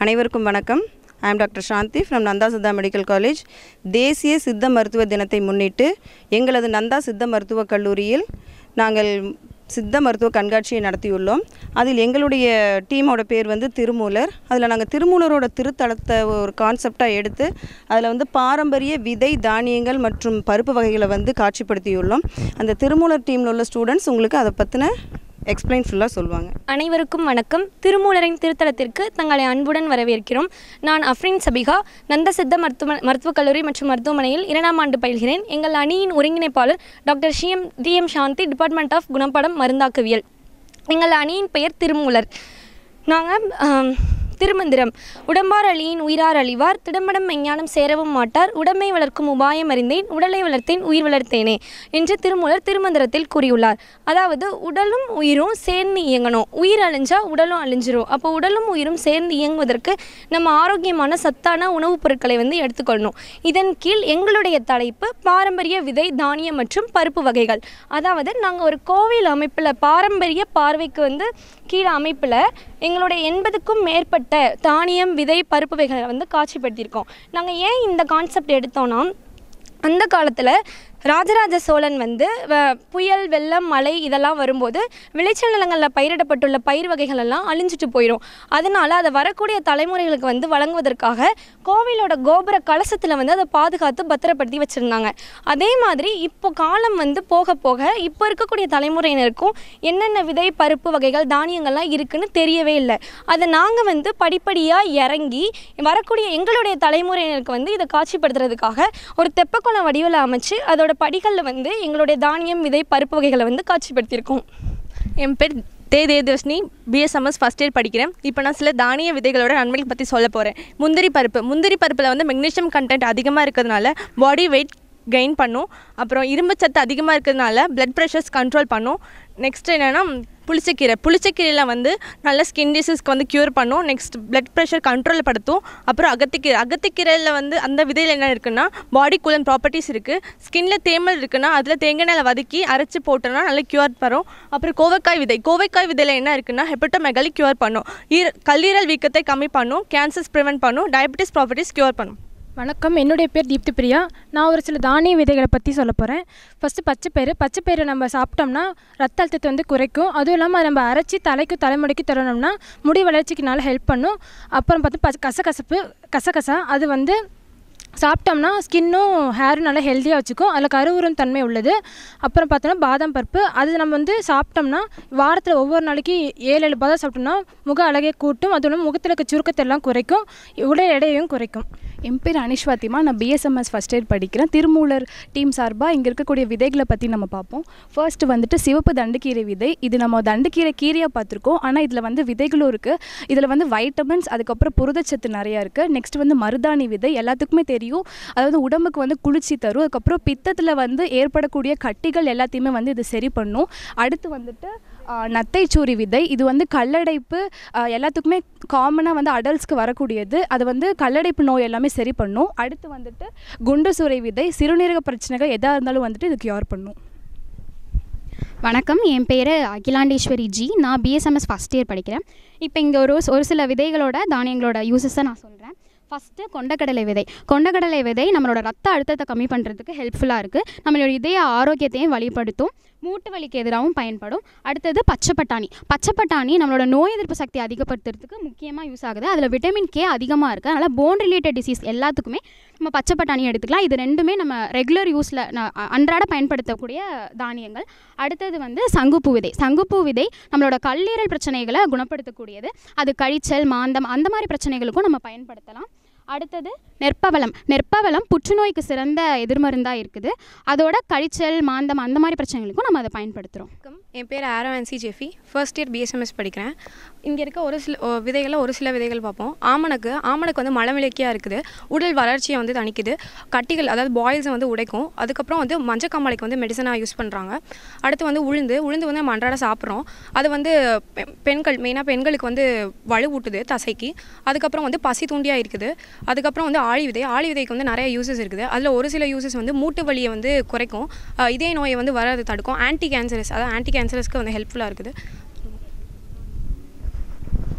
அனைவருக்கும் வணக்கம் I am doctor Shanthi from Nandha Siddha medical college தேசிய சித்த மருத்துவ தினத்தை முன்னிட்டு எங்களது நந்தா சித்த மருத்துவக் கல்லூரியில் நாங்கள் சித்த மருத்துவ கண்காட்சியை நடத்தியுள்ளோம் அதில் எங்களுடைய டீமோட பேர் வந்து திருமூலர் அதில் நாங்கள் திருமூலரோட திருத்தலத்தை ஒரு கான்செப்டாக எடுத்து அதில் வந்து பாரம்பரிய விதை தானியங்கள் மற்றும் பருப்பு வகைகளை வந்து காட்சிப்படுத்தியுள்ளோம் அந்த திருமூலர் டீமில் உள்ள ஸ்டூடெண்ட்ஸ் உங்களுக்கு அதை பற்றின எக்ஸ்பிளைன் ஃபுல்லாக சொல்லுவாங்க அனைவருக்கும் வணக்கம் திருமூலரின் திருத்தலத்திற்கு தங்களை அன்புடன் வரவேற்கிறோம் நான் அஃப்ரின் சபிகா நந்த சித்த மருத்துவ மருத்துவக் கல்லூரி மற்றும் மருத்துவமனையில் இரண்டாம் ஆண்டு பயில்கிறேன் எங்கள் அணியின் ஒருங்கிணைப்பாளர் டாக்டர் ஷிஎம் டிஎம் சாந்தி டிபார்ட்மெண்ட் ஆஃப் குணப்படம் மருந்தாக்கவியல் எங்கள் அணியின் பெயர் திருமூலர் நாங்கள் திருமந்திரம் உடம்பார் அழியின் உயிரார் அழிவார் திடம்படம் மெஞ்ஞானம் சேரவும் மாட்டார் உடம்பை வளர்க்கும் உபாயம் அறிந்தேன் உடலை வளர்த்தேன் உயிர் வளர்த்தேனே என்று திருமூலர் திருமந்திரத்தில் கூறியுள்ளார் அதாவது உடலும் உயிரும் சேர்ந்து இயங்கணும் உயிர் அழிஞ்சா உடலும் அழிஞ்சிரும் அப்போ உடலும் உயிரும் சேர்ந்து இயங்குவதற்கு நம்ம ஆரோக்கியமான சத்தான உணவுப் பொருட்களை வந்து எடுத்துக்கொள்ளணும் இதன் கீழ் எங்களுடைய தலைப்பு பாரம்பரிய விதை தானியம் மற்றும் பருப்பு வகைகள் அதாவது நாங்கள் ஒரு கோவில் அமைப்பில் பாரம்பரிய பார்வைக்கு வந்து கீழே அமைப்பில் எங்களுடைய எண்பதுக்கும் மேற்பட்ட தானியம் விதை பருப்பு வகைகளை வந்து காட்சிப்படுத்தியிருக்கோம் நாங்கள் ஏன் இந்த கான்செப்ட் எடுத்தோன்னா அந்த காலத்தில் ராஜராஜ சோழன் வந்து வ- புயல் வெள்ளம் மழை இதெல்லாம் வரும்போது விளைச்சல் நிலங்களில் பயிரிடப்பட்டுள்ள பயிர் வகைகள் எல்லாம் அழிஞ்சிட்டு போயிடும் அதனால அதை வரக்கூடிய தலைமுறைகளுக்கு வந்து வழங்குவதற்காக கோவிலோட கோபுர கலசத்தில் வந்து அதை பாதுகாத்து பத்திரப்படுத்தி வச்சுருந்தாங்க அதே மாதிரி இப்போ காலம் வந்து போக போக இப்போ இருக்கக்கூடிய தலைமுறையினருக்கும் என்னென்ன விதை பருப்பு வகைகள் தானியங்கள்லாம் இருக்குன்னு தெரியவே இல்லை அதை நாங்கள் வந்து படிப்படியாக இறங்கி வரக்கூடிய எங்களுடைய தலைமுறையினருக்கு வந்து இதை காட்சிப்படுத்துறதுக்காக ஒரு தெப்பக்குளம் வடிவில் அமைச்சு அதோட படிகளில் வந்து எங்களுடைய தானியம் விதை பருப்பு வகைகளை வந்து காட்சிப்படுத்தியிருக்கோம் என் பேர் தே தேவதர்ஷினி பிஎஸ்எம்எஸ் ஃபஸ்ட் இயர் படிக்கிறேன் இப்போ நான் சில தானிய விதைகளோட நன்மைகள் பற்றி சொல்ல போகிறேன் முந்திரி பருப்பு முந்திரி பருப்பில் வந்து மெக்னீஷியம் கண்டென்ட் அதிகமாக இருக்கிறதுனால பாடி வெயிட் கெயின் பண்ணும் அப்புறம் இரும்பு சத்து அதிகமாக இருக்கிறதுனால பிளட் ப்ரெஷர்ஸ் கண்ட்ரோல் பண்ணும் நெக்ஸ்ட் என்னென்னா புளிச்சக்கீரை புளிச்சக்கீரையில் வந்து நல்ல ஸ்கின் டிசீஸ்க்கு வந்து க்யூர் பண்ணும் நெக்ஸ்ட் பிளட் ப்ரெஷர் கண்ட்ரோல் படுத்தும் அப்புறம் அகத்திக்கீரை அகத்திக்கீரையில் வந்து அந்த விதையில் என்ன இருக்குன்னா பாடி கூலன் ப்ராப்பர்ட்டிஸ் இருக்குது ஸ்கின்ல தேமல் இருக்குன்னா அதில் தேங்காய் எண்ணெயில் வதக்கி அரைச்சி போட்டோன்னா நல்ல க்யூர் வரும் அப்புறம் கோவைக்காய் விதை கோவைக்காய் விதையில் என்ன இருக்குன்னா ஹெப்பட்டோமெகலி க்யூர் பண்ணும் ஈர கல்லீரல் வீக்கத்தை கம்மி பண்ணும் கேன்சர்ஸ் ப்ரிவென்ட் பண்ணும் டயபெட்டிஸ் ப்ராப்பர்ட்டிஸ் க்யூர் பண்ணும் வணக்கம் என்னுடைய பேர் தீப்தி பிரியா நான் ஒரு சில தானிய விதைகளை பற்றி சொல்ல போகிறேன் ஃபஸ்ட்டு பச்சைப்பயிறு பச்சைப்பயிறு நம்ம சாப்பிட்டோம்னா ரத்த அழுத்தத்தை வந்து குறைக்கும் அதுவும் இல்லாமல் அதை நம்ம அரைச்சி தலைக்கு தலைமுடிக்கு தரணும்னா முடி வளர்ச்சிக்கு நல்லா ஹெல்ப் பண்ணும் அப்புறம் பார்த்து பச்ச கசகசப்பு கசகசா அது வந்து சாப்பிட்டோம்னா ஸ்கின்னும் ஹேரும் நல்லா ஹெல்த்தியாக வச்சுக்கும் அதில் கருவுறும் தன்மை உள்ளது அப்புறம் பார்த்தோன்னா பாதாம் பருப்பு அது நம்ம வந்து சாப்பிட்டோம்னா வாரத்தில் ஒவ்வொரு நாளைக்கு ஏழு ஏழு பாதாம் சாப்பிட்டோம்னா முக அழகை கூட்டும் அதுவும் இல்லாமல் முகத்தில் இருக்க சுருக்கத்தை எல்லாம் குறைக்கும் உடல் எடையையும் குறைக்கும் என் பேர் அனிஷ் ஃபாத்திமா நான் பிஎஸ்எம்எஸ் ஃபஸ்ட் இயர் படிக்கிறேன் திருமூலர் டீம் சார்பாக இங்கே இருக்கக்கூடிய விதைகளை பற்றி நம்ம பார்ப்போம் ஃபர்ஸ்ட் வந்துட்டு சிவப்பு தண்டுக்கீரை விதை இது நம்ம தண்டுக்கீரை கீரையாக பார்த்துருக்கோம் ஆனால் இதில் வந்து விதைகளும் இருக்குது இதில் வந்து வைட்டமின்ஸ் அதுக்கப்புறம் புரதச்சத்து நிறையா இருக்குது நெக்ஸ்ட் வந்து மருதாணி விதை எல்லாத்துக்குமே தெரியும் அதாவது உடம்புக்கு வந்து குளிர்ச்சி தரும் அதுக்கப்புறம் பித்தத்தில் வந்து ஏற்படக்கூடிய கட்டிகள் எல்லாத்தையுமே வந்து இது சரி பண்ணும் அடுத்து வந்துட்டு ஆஹ், நத்தைச்சூரி விதை இது வந்து கல்லடைப்பு ஆஹ், எல்லாத்துக்குமே காமனாக வந்து அடல்ட்ஸ்க்கு வரக்கூடியது அது வந்து கல்லடைப்பு நோய் எல்லாமே சரி பண்ணும் அடுத்து வந்துட்டு குண்டு சுரை விதை சிறுநீரக பிரச்சனைகள் எதாக இருந்தாலும் வந்துட்டு இது கியூர் பண்ணும் வணக்கம் என் பேர் அகிலாண்டேஸ்வரி ஜி நான் பிஎஸ்எம்எஸ் ஃபஸ்ட் இயர் படிக்கிறேன் இப்போ இங்கே ஒரு ஒரு சில விதைகளோட தானியங்களோட யூசஸை நான் சொல்கிறேன் ஃபஸ்ட்டு கொண்டக்கடலை விதை கொண்டக்கடலை விதை நம்மளோட ரத்த அழுத்தத்தை கம்மி பண்ணுறதுக்கு ஹெல்ப்ஃபுல்லாக இருக்குது நம்மளோட இதய ஆரோக்கியத்தையும் வழிப்படுத்தும் மூட்டு வலிக்கு எதிராகவும் பயன்படும் அடுத்தது பச்சை பட்டாணி பச்சை பட்டாணி நம்மளோட நோய் எதிர்ப்பு சக்தி அதிகப்படுத்துறதுக்கு முக்கியமாக யூஸ் ஆகுது அதில் விட்டமின் கே அதிகமாக இருக்குது அதனால் போன் ரிலேட்டட் டிசீஸ் எல்லாத்துக்குமே நம்ம பச்சை பட்டாணி எடுத்துக்கலாம் இது ரெண்டுமே நம்ம ரெகுலர் யூஸில் அன்றாட பயன்படுத்தக்கூடிய தானியங்கள் அடுத்தது வந்து சங்குப்பூ விதை சங்குப்பூ விதை நம்மளோட கல்லீரல் பிரச்சனைகளை குணப்படுத்தக்கூடியது அது கழிச்சல் மாந்தம் அந்த மாதிரி பிரச்சனைகளுக்கும் நம்ம பயன்படுத்தலாம் அடுத்தது நெற்பவளம் நெற்பவளம் புற்றுநோய்க்கு சிறந்த எதிர்மருந்தாக இருக்குது அதோட கழிச்சல் மாந்தம் அந்த மாதிரி பிரச்சனைகளுக்கும் நம்ம அதை பயன்படுத்துகிறோம் வணக்கம் என் பேர் Aro Anci Jeffy first year B S M S படிக்கிறேன் இங்கே இருக்க ஒரு சில ஓ, விதைகளில் ஒரு சில விதைகள் பார்ப்போம் ஆமணக்கு ஆமணக்கு வந்து மலமிளக்கியாக இருக்குது உடல் வளர்ச்சியை வந்து தணிக்குது கட்டிகள் அதாவது பாயில்ஸை வந்து உடைக்கும் அதுக்கப்புறம் வந்து மஞ்சக்காமலைக்கு வந்து மெடிசனாக யூஸ் பண்ணுறாங்க அடுத்து வந்து உளுந்து உளுந்து வந்து நம்ம அன்றாட சாப்பிட்றோம் அது வந்து பெ- பெண்கள் மெயினாக பெண்களுக்கு வந்து வலுவூட்டுது தசைக்கு அதுக்கப்புறம் வந்து பசி தூண்டியாக இருக்குது அதுக்கப்புறம் வந்து ஆழி விதை ஆழி விதைக்கு வந்து நிறைய யூசஸ் இருக்குது அதில் ஒரு சில யூசஸ் வந்து மூட்டு வலியை வந்து குறைக்கும் அஹ் இதய நோயை வந்து வராது தடுக்கும் ஆன்டி கேன்சரஸ் அதாவது ஆன்டி கேன்சரஸ்க்கு வந்து ஹெல்ப்ஃபுல்லாக இருக்குது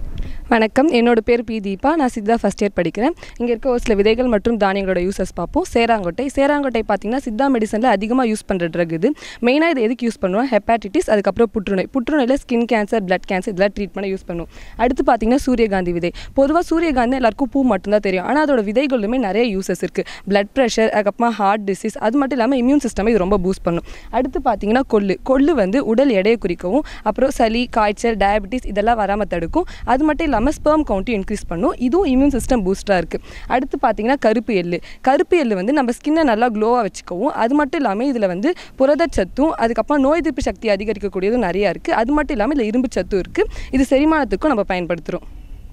வணக்கம் என்னோட பேர் பி தீபா நான் சித்தா ஃபஸ்ட் இயர் படிக்கிறேன் இங்கே இருக்க ஒரு சில விதைகள் மற்றும் தானியங்களோட யூசஸ் பார்ப்போம் சேராங்கொட்டை சேராங்கொட்டை பார்த்திங்கன்னா சித்தா மெடிசனில் அதிகமாக யூஸ் பண்ணுற ட்ரக் இது மெயினாக இது எதுக்கு யூஸ் பண்ணுவோம் ஹெப்பாட்டிட்டிஸ் அதுக்கப்புறம் புற்றுநோய் புற்றுநோயில் ஸ்கின் கேன்சர் பிளட் கேன்சர் இதெல்லாம் ட்ரீட் பண்ண யூஸ் பண்ணுவோம் அடுத்து பார்த்திங்கன்னா சூரியகாந்தி விதை பொதுவாக சூரியகாந்தி எல்லாருக்கும் பூ மட்டும்தான் தெரியும் ஆனால் அதோட விதைகளுமே நிறைய யூசஸ் இருக்குது பிளட் ப்ரெஷர் அதுக்கப்புறமா ஹார்ட் டிசீஸ் அது மட்டும் இல்லாமல் இம்யூன் சிஸ்டமை இது ரொம்ப பூஸ்ட் பண்ணும் அடுத்து பார்த்திங்கன்னா கொள்ளு கொள்ளு வந்து உடல் எடையை குறிக்கவும் அப்புறம் சளி காய்ச்சல் டயபிட்டிஸ் இதெல்லாம் வராமல் தடுக்கும் அது மட்டும் இல்லாமல் ஸ்பெர்ம் கவுண்ட்டும் இன்க்ரீஸ் பண்ணும் இதுவும் இம்யூன் சிஸ்டம் பூஸ்டராக இருக்குது அடுத்து பார்த்தீங்கன்னா கருப்பு எள்ளு கருப்பு எள்ளு வந்து நம்ம ஸ்கின்னை நல்லா க்ளோவாக வச்சுக்கவும் அது மட்டும் இல்லாமல் இதில் வந்து புரதச்சத்தும் அதுக்கப்புறம் நோய் எதிர்ப்பு சக்தி அதிகரிக்கக்கூடியதும் நிறையா இருக்குது அது மட்டும் இல்லாமல் இதில் இரும்பு சத்தும் இருக்குது இது செரிமானத்துக்கும் நம்ம பயன்படுத்துகிறோம்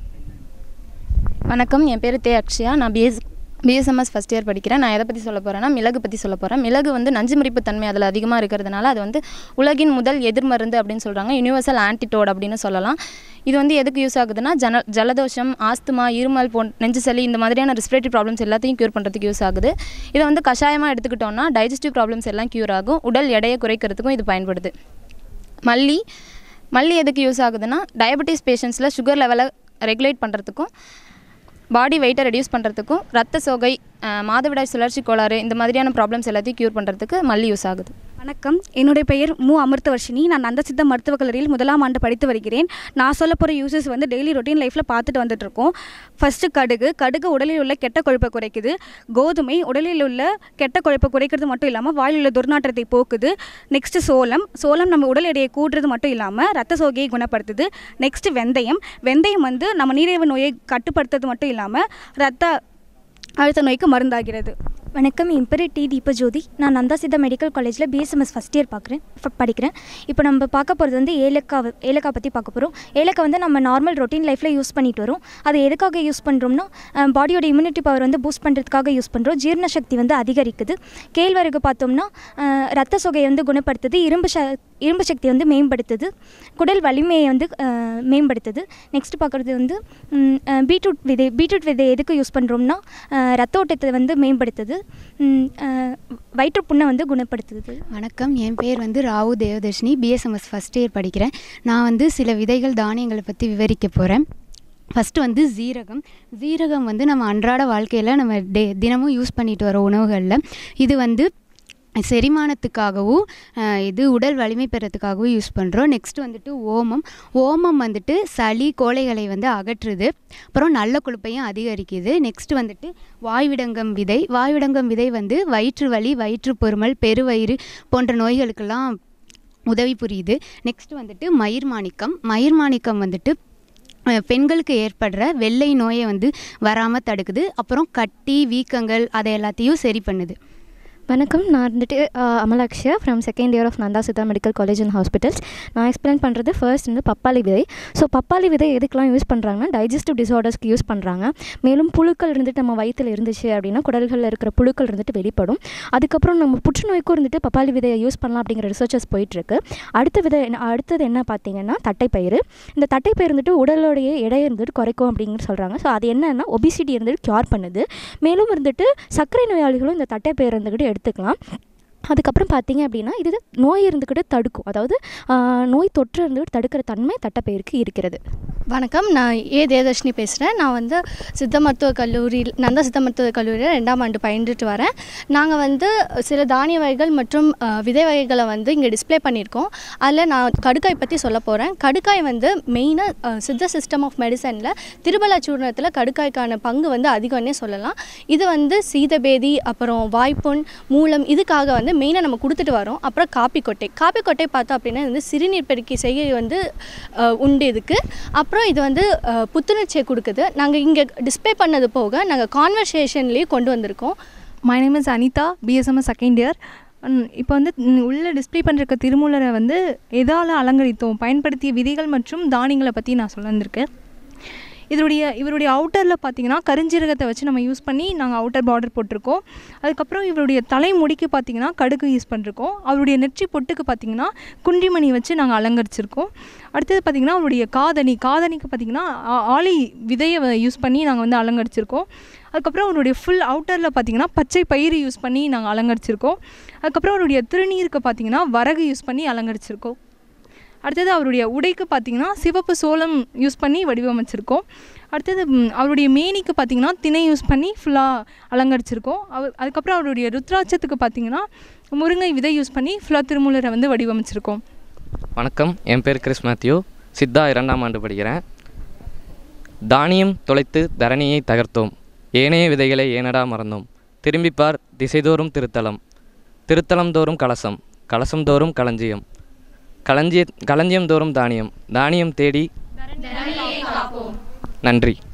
வணக்கம் என் பேர் தே அக்ஷயா நான் பிஎஸ் பிஎஸ்எம்எஸ் ஃபஸ்ட் இயர் படிக்கிறேன் நான் எதை பற்றி சொல்ல போகிறேன்னா மிளகு பற்றி சொல்ல போகிறேன் மிளகு வந்து நஞ்சு மரிப்பு தன்மை அதில் அதிகமாக இருக்கிறதுனால அது வந்து உலகின் முதல் எதிர்மருந்து அப்படின்னு சொல்கிறாங்க யுனிவர்சல் ஆன்டிடோட் அப்படின்னு சொல்லலாம் இது வந்து எதுக்கு யூஸ் ஆகுதுன்னா ஜன ஜலதோஷம் ஆஸ்துமா இருமல் போன் நெஞ்சு சளி இந்த மாதிரியான ரெஸ்பிரேட்டரி ப்ராப்ளம்ஸ் எல்லாத்தையும் க்யூர் பண்ணுறதுக்கு யூஸ் ஆகுது இதை வந்து கஷாயமாக எடுத்துக்கிட்டோம்னா டைஜஸ்டிவ் ப்ராப்ளம்ஸ் எல்லாம் க்யூர் ஆகும் உடல் எடையை குறைக்கிறதுக்கும் இது பயன்படுது மல்லி மல்லி எதுக்கு யூஸ் ஆகுதுன்னா டயபெட்டிஸ் பேஷண்ட்ஸில் சுகர் லெவலை ரெகுலேட் பண்ணுறதுக்கும் பாடி வெயிட்டை ரெடியூஸ் பண்ணுறதுக்கும் ரத்த சோகை அஹ், மாதவிடாய் சுழற்சி கோளாறு இந்த மாதிரியான ப்ராப்ளம்ஸ் எல்லாத்தையும் க்யூர் பண்ணுறதுக்கு மல்லி யூஸ் ஆகுது வணக்கம் என்னுடைய பெயர் மு அமிர்தவர்ஷினி நான் நந்த சித்த மருத்துவக் கல்லூரியில் முதலாம் ஆண்டு படித்து வருகிறேன் நான் சொல்ல போகிற யூசஸ் வந்து டெய்லி ரொட்டீன் லைஃப்பில் பார்த்துட்டு வந்துட்டு இருக்கோம் ஃபஸ்ட்டு கடுகு கடுகு உடலில் உள்ள கெட்ட கொழுப்பை குறைக்குது கோதுமை உடலில் உள்ள கெட்ட கொழுப்பை குறைக்கிறது மட்டும் இல்லாமல் வாயில் உள்ள துர்நாற்றத்தை போக்குது நெக்ஸ்ட்டு சோளம் சோளம் நம்ம உடல் எடையை கூட்டுறது மட்டும் இல்லாமல் ரத்த சோகையை குணப்படுத்துது நெக்ஸ்ட்டு வெந்தயம் வெந்தயம் வந்து நம்ம நீரிழிவு நோயை கட்டுப்படுத்துறது மட்டும் இல்லாமல் ரத்த அழுத்த நோய்க்கு மருந்தாகிறது வணக்கம் என் பேர் டி தீபஜோதி நான் நந்தா சித்தா மெடிக்கல் காலேஜில் பிஎஸ்எம்எஸ் ஃபஸ்ட் இயர் பார்க்குறேன் படிக்கிறேன் இப்போ நம்ம பார்க்க போகிறது வந்து ஏலக்காய் ஏலக்காய் பற்றி பார்க்க போகிறோம் ஏலக்காய் வந்து நம்ம நார்மல் ரொட்டீன் லைஃப்பில் யூஸ் பண்ணிட்டு வரோம் அது எதுக்காக யூஸ் பண்ணுறோம்னா பாடியோட இம்யூனிட்டி பவர் வந்து பூஸ்ட் பண்ணுறதுக்காக யூஸ் பண்ணுறோம் ஜீரண சக்தி வந்து அதிகரிக்குது கேழ்வரகு பார்த்தோம்னா அஹ், ரத்த சொகையை வந்து குணப்படுத்துது இரும்பு ச இரும்பு சக்தி வந்து மேம்படுத்துது குடல் வலிமையை வந்து அஹ், மேம்படுத்துது நெக்ஸ்ட் பார்க்குறது வந்து ம், அஹ், பீட்ரூட் விதை பீட்ரூட் விதை எதுக்கு யூஸ் பண்ணுறோம்னா அஹ், ரத்த ஓட்டத்தை வந்து மேம்படுத்துது ம், அஹ், வயிற்றுப்புண்ணை வந்து குணப்படுத்துது வணக்கம் என் பேர் வந்து ராவு தேவதர்ஷினி பிஎஸ்எம்எஸ் ஃபஸ்ட் இயர் படிக்கிறேன் நான் வந்து சில விதைகள் தானியங்களை பற்றி விவரிக்க போகிறேன் ஃபஸ்ட்டு வந்து ஜீரகம் ஜீரகம் வந்து நம்ம அன்றாட வாழ்க்கையில் நம்ம டே தினமும் யூஸ் பண்ணிட்டு வர உணவுகளில் இது வந்து செரிமானத்துக்காகவும் அஹ், இது உடல் வலிமை பெறத்துக்காகவும் யூஸ் பண்ணுறோம் நெக்ஸ்ட் வந்துட்டு ஓமம் ஓமம் வந்துட்டு சளி கோழைகளை வந்து அகற்றுது அப்புறம் நல்ல கொழுப்பையும் அதிகரிக்குது நெக்ஸ்ட் வந்துட்டு வாய்விடங்கம் விதை வாய்விடங்கம் விதை வந்து வயிற்று வலி வயிற்று பொறுமல் பெருவயிறு போன்ற நோய்களுக்கெல்லாம் உதவி புரியுது நெக்ஸ்ட் வந்துட்டு மயிர் மாணிக்கம் மயிர் மாணிக்கம் வந்துட்டு அஹ், பெண்களுக்கு ஏற்படுற வெள்ளை நோயை வந்து வராமல் தடுக்குது அப்புறம் கட்டி வீக்கங்கள் அதை எல்லாத்தையும் சரி பண்ணுது வணக்கம் நான் வந்துட்டு அஹ், Amalakshaya from second year of Nandha Siddha medical college and hospitals நான் எக்ஸ்பிளைன் பண்ணுறது ஃபர்ஸ்ட் வந்து பப்பாளி விதை ஸோ பப்பாளி விதை எதுக்கெலாம் யூஸ் பண்ணுறாங்கன்னா டைஜஸ்டிவ் டிசார்டர்ஸ்க்கு யூஸ் பண்ணுறாங்க மேலும் புழுக்கள் இருந்துட்டு நம்ம வயிற்றில் இருந்துச்சு அப்படின்னா குடல்களில் இருக்கிற புழுக்கள் இருந்துட்டு வெளிப்படும் அதுக்கப்புறம் நம்ம புற்றுநோய்க்கும் இருந்துட்டு பப்பாளி விதையை யூஸ் பண்ணலாம் அப்படிங்கிற ரிசர்ச்சஸ் போயிட்டுருக்கு அடுத்த விதை என்ன அடுத்தது என்ன பார்த்தீங்கன்னா தட்டைப்பயிறு இந்த தட்டைப்பயிறு வந்துட்டு உடலுடைய எடை இருந்துட்டு குறைக்கும் அப்படிங்கிற சொல்கிறாங்க ஸோ அது என்னன்னா ஒபிசிட்டி இருந்துட்டு க்யூர் பண்ணுது மேலும் இருந்துட்டு சர்க்கரை நோயாளிகளும் இந்த தட்டைப்பயிறு இருந்துக்கிட்டு எடுத்துக்கலாம் அதுக்கப்புறம் பார்த்தீங்க அப்படின்னா இது நோய் இருந்துக்கிட்டு தடுக்கும் அதாவது ஆஹ், நோய் தொற்று இருந்துக்கிட்டு தடுக்கிற தன்மை தட்டைப்பயிருக்கு இருக்கிறது வணக்கம் நான் ஏ தேவதர்ஷினி பேசுகிறேன் நான் வந்து சித்த மருத்துவ கல்லூரியில் நந்தா சித்த மருத்துவ கல்லூரியில் ரெண்டாம் ஆண்டு பயின்றுட்டு வரேன் நாங்கள் வந்து சில தானிய வகைகள் மற்றும் அஹ், விதை வகைகளை வந்து இங்கே டிஸ்ப்ளே பண்ணியிருக்கோம் அதில் நான் கடுக்காய் பற்றி சொல்ல போகிறேன் கடுக்காய் வந்து மெயினாக சித்த சிஸ்டம் ஆஃப் மெடிசனில் திருபலா சூர்ணத்தில் கடுக்காய்க்கான பங்கு வந்து அதிகம்னே சொல்லலாம் இது வந்து சீதபேதி அப்புறம் வாய்ப்புண் மூலம் இதுக்காக வந்து மெயினாக நம்ம கொடுத்துட்டு வரோம் அப்புறம் காப்பி கொட்டை காப்பி கொட்டை பார்த்தோம் அப்படின்னா இது வந்து சிறுநீர் பெருக்கி செய்கை வந்து அஹ், உண்டு இதுக்கு அப்புறம் இது வந்து அஹ், புத்துணர்ச்சியை கொடுக்குது நாங்கள் இங்கே டிஸ்ப்ளே பண்ணது போக நாங்கள் கான்வர்சேஷன்லேயும் கொண்டு வந்திருக்கோம் my name is Anitha B S M S second year இப்போ வந்து ம், உள்ள டிஸ்ப்ளே பண்ணிருக்க திருமூலரை வந்து எதால் அலங்கரித்தோம் பயன்படுத்திய விதைகள் மற்றும் தானியங்களை பற்றி நான் சொல்ல வந்திருக்கேன் இதனுடைய இவருடைய அவுட்டரில் பார்த்தீங்கன்னா கருஞ்சீரகத்தை வச்சு நம்ம யூஸ் பண்ணி நாங்கள் அவுட்டர் பார்டர் போட்டிருக்கோம் அதுக்கப்புறம் இவருடைய தலைமுடிக்கு பார்த்தீங்கன்னா கடுகு யூஸ் பண்ணிருக்கோம் அவருடைய நெற்றி பொட்டுக்கு பார்த்தீங்கன்னா குன்றிமணி வச்சு நாங்கள் அலங்கரிச்சிருக்கோம் அடுத்தது பார்த்தீங்கன்னா அவருடைய காதணி காதணிக்கு பார்த்தீங்கன்னா ஆ- ஆளி விதையை யூஸ் பண்ணி நாங்கள் வந்து அலங்கரிச்சிருக்கோம் அதுக்கப்புறம் அவருடைய ஃபுல் அவுட்டரில் பார்த்தீங்கன்னா பச்சை பயிறு யூஸ் பண்ணி நாங்கள் அலங்கரிச்சிருக்கோம் அதுக்கப்புறம் அவருடைய திருநீருக்கு பார்த்தீங்கன்னா வரகு யூஸ் பண்ணி அலங்கரிச்சிருக்கோம் அடுத்தது அவருடைய உடைக்கு பார்த்திங்கன்னா சிவப்பு சோளம் யூஸ் பண்ணி வடிவமைச்சிருக்கோம் அடுத்தது ம், அவருடைய மேனிக்கு பார்த்திங்கன்னா திணை யூஸ் பண்ணி ஃபுல்லாக அலங்கரிச்சிருக்கோம் அவர் அதுக்கப்புறம் அவருடைய ருத்ராட்சத்துக்கு பார்த்திங்கன்னா முருங்கை விதை யூஸ் பண்ணி ஃபுல்லாக திருமூலரை வந்து வடிவமைச்சிருக்கோம் வணக்கம் என் பேர் கிறிஸ் மேத்யூ சித்தா இரண்டாம் ஆண்டு படிக்கிறேன் தானியம் தொலைத்து தரணியை தகர்த்தோம் ஏனைய விதைகளை ஏனடா மறந்தோம் திரும்பிப்பார் திசைதோறும் திருத்தலம் திருத்தலம் தோறும் கலசம் கலசம் தோறும் களஞ்சியம் களஞ்சிய களஞ்சியம் தோறும் தானியம் தானியம் தேடி நன்றி